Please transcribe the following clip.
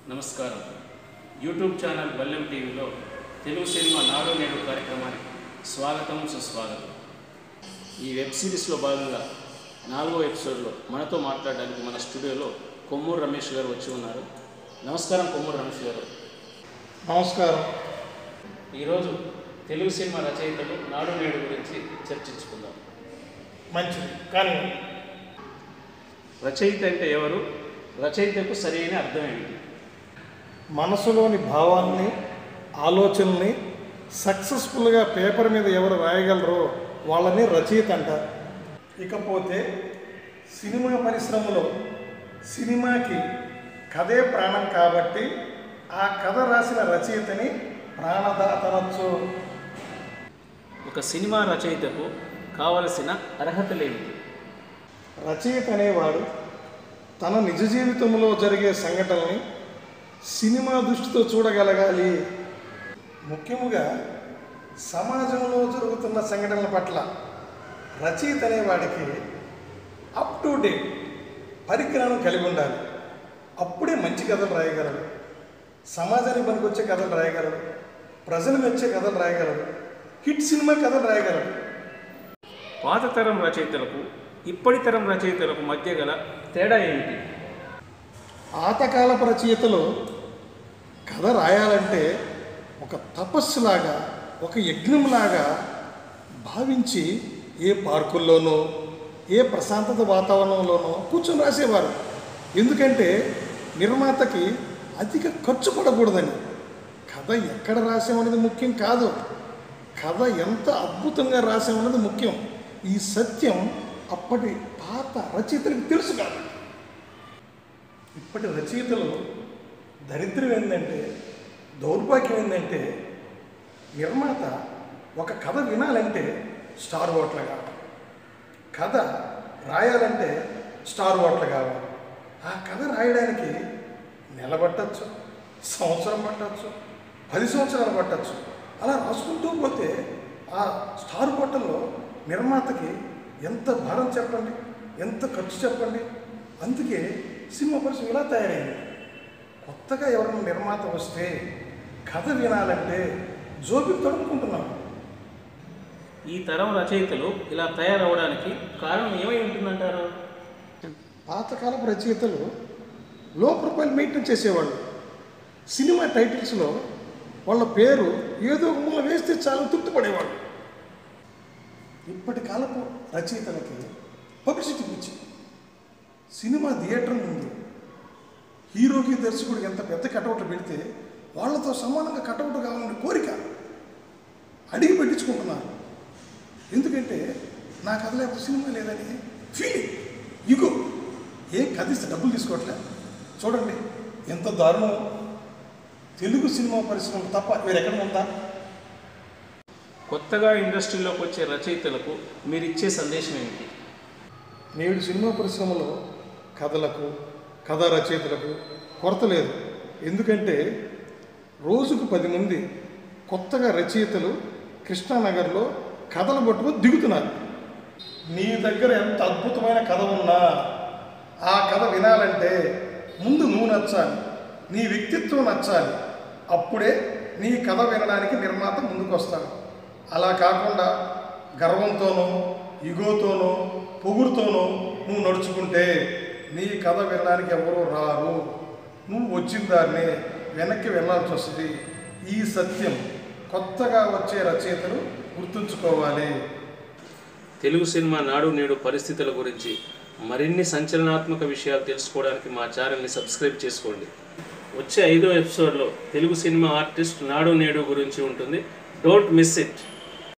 నమస్కారం YouTube channel వల్లెం టీవీలో Telugu cinema నాడు నేడు కార్యక్రమానికి స్వాగతం సుస్వాగతం ఈ వెబ్ సిరీస్లో భాగంగా నాలుగో ఎపిసోడ్లో మనతో మాట్లాడడానికి మన స్టూడియోలో కొమ్మూరు రమేష్ గారు వచ్చి ఉన్నారు నమస్కారం కొమ్మూరు రమేష్ గారు నమస్కారం ఈరోజు తెలుగు సినిమా రచయితలు నాడు నేడు గురించి చర్చించుకుందాం మంచిది కానీ రచయిత అంటే ఎవరు రచయితకు సరైన అర్థం ఏమిటి మనసులోని భావాన్ని ఆలోచనల్ని సక్సెస్ఫుల్గా పేపర్ మీద ఎవరు రాయగలరో వాళ్ళని రచయిత అంటారు ఇకపోతే సినిమా పరిశ్రమలో సినిమాకి కథే ప్రాణం కాబట్టి ఆ కథ రాసిన రచయితని ప్రాణదాత అనొచ్చు ఒక సినిమా రచయితకు కావలసిన అర్హతలేమిటి రచయిత అనేవాడు తన నిజ జీవితంలో జరిగే సంఘటనల్ని సినిమా దృష్టితో చూడగలగాలి ముఖ్యముగా సమాజంలో జరుగుతున్న సంఘటనల పట్ల రచయిత అనేవాడికి అప్ టు డేట్ పరిజ్ఞానం కలిగి ఉండాలి అప్పుడే మంచి కథలు రాయగలడు సమాజానికి పనికొచ్చే కథలు రాయగలడు ప్రజలు మెచ్చే కథలు రాయగలడు హిట్ సినిమా కథలు రాయగలడు పాత తరం రచయితలకు ఇప్పటి తరం రచయితలకు మధ్య గల తేడా ఏమిటి పాతకాలపు రచయితలు కథ రాయాలంటే ఒక తపస్సులాగా ఒక యజ్ఞంలాగా భావించి ఏ పార్కుల్లోనో ఏ ప్రశాంతత వాతావరణంలోనో కూర్చొని రాసేవారు ఎందుకంటే నిర్మాతకి అధిక ఖర్చు పడకూడదని కథ ఎక్కడ రాసామనేది ముఖ్యం కాదు కథ ఎంత అద్భుతంగా రాసామన్నది ముఖ్యం ఈ సత్యం అప్పటి పాత రచయితలకు తెలుసు కాదు ఇప్పటి రచయితలు దరిద్రం ఏంటంటే దౌర్భాగ్యం ఏంటంటే నిర్మాత ఒక కథ వినాలంటే స్టార్ హోటల్ కావాలి కథ రాయాలంటే స్టార్ హోటల్ కావాలి ఆ కథ రాయడానికి నెల పట్టచ్చు సంవత్సరం పట్టచ్చు పది సంవత్సరాలు పట్టచ్చు అలా రాసుకుంటూ పోతే ఆ స్టార్ హోటల్లో నిర్మాతకి ఎంత భారం చెప్పండి ఎంత ఖర్చు చెప్పండి అందుకే సినిమా పరిశ్రమ ఇలా తయారైంది కొత్తగా ఎవరైనా నిర్మాత వస్తే కథ వినాలంటే జోబి తడుపుకుంటున్నాం ఈ తరం రచయితలు ఇలా తయారవడానికి కారణం ఏమై ఉంటుందంటారు పాతకాలపు రచయితలు లో ప్రొఫైల్ మెయింటైన్ చేసేవాళ్ళు సినిమా టైటిల్స్లో వాళ్ళ పేరు ఏదో ఒక మూల వేస్తే చాలు తృప్తి పడేవాళ్ళు ఇప్పటి కాలపు రచయితలకి పబ్లిసిటీ పిచ్చి సినిమా థియేటర్ ముందు హీరోకి దర్శకుడికి ఎంత పెద్ద కటౌట్లు పెడితే వాళ్ళతో సమానంగా కటౌట్ కావాలనే కోరిక అడిగి పెట్టించుకుంటున్నారు ఎందుకంటే నా కథ లేకపోతే సినిమా లేదని ఫీలింగ్ ఇగో ఏం కథ ఇస్తే డబ్బులు తీసుకోవట్లే చూడండి ఎంత దారుణం తెలుగు సినిమా పరిశ్రమ తప్ప వేరెక్కడ ఉందా కొత్తగా ఇండస్ట్రీలోకి వచ్చే రచయితలకు మీరు ఇచ్చే సందేశం ఏమిటి నేడు సినిమా పరిశ్రమలో కథలకు కథా రచయితలకు కొరత లేదు ఎందుకంటే రోజుకు పది మంది కొత్తగా రచయితలు కృష్ణానగర్లో కథలు పట్టుకుని దిగుతున్నారు నీ దగ్గర ఎంత అద్భుతమైన కథ ఉన్నా ఆ కథ వినాలంటే ముందు నువ్వు నచ్చాలి నీ వ్యక్తిత్వం నచ్చాలి అప్పుడే నీ కథ వినడానికి నిర్మాత ముందుకు వస్తాడు అలా కాకుండా గర్వంతోనో ఇగోతోనో పొగురుతోనో నువ్వు నడుచుకుంటే నీ కథ వినడానికి ఎవరూ రారు నువ్వు వచ్చిన దాన్ని వెనక్కి వెళ్ళాల్సి వస్తుంది ఈ సత్యం కొత్తగా వచ్చే రచయితలు గుర్తుంచుకోవాలి తెలుగు సినిమా నాడు నేడు పరిస్థితుల గురించి మరిన్ని సంచలనాత్మక విషయాలు తెలుసుకోవడానికి మా ఛానల్ని సబ్స్క్రైబ్ చేసుకోండి వచ్చే ఐదో ఎపిసోడ్లో తెలుగు సినిమా ఆర్టిస్ట్ నాడు నేడు గురించి ఉంటుంది డోంట్ మిస్ ఇట్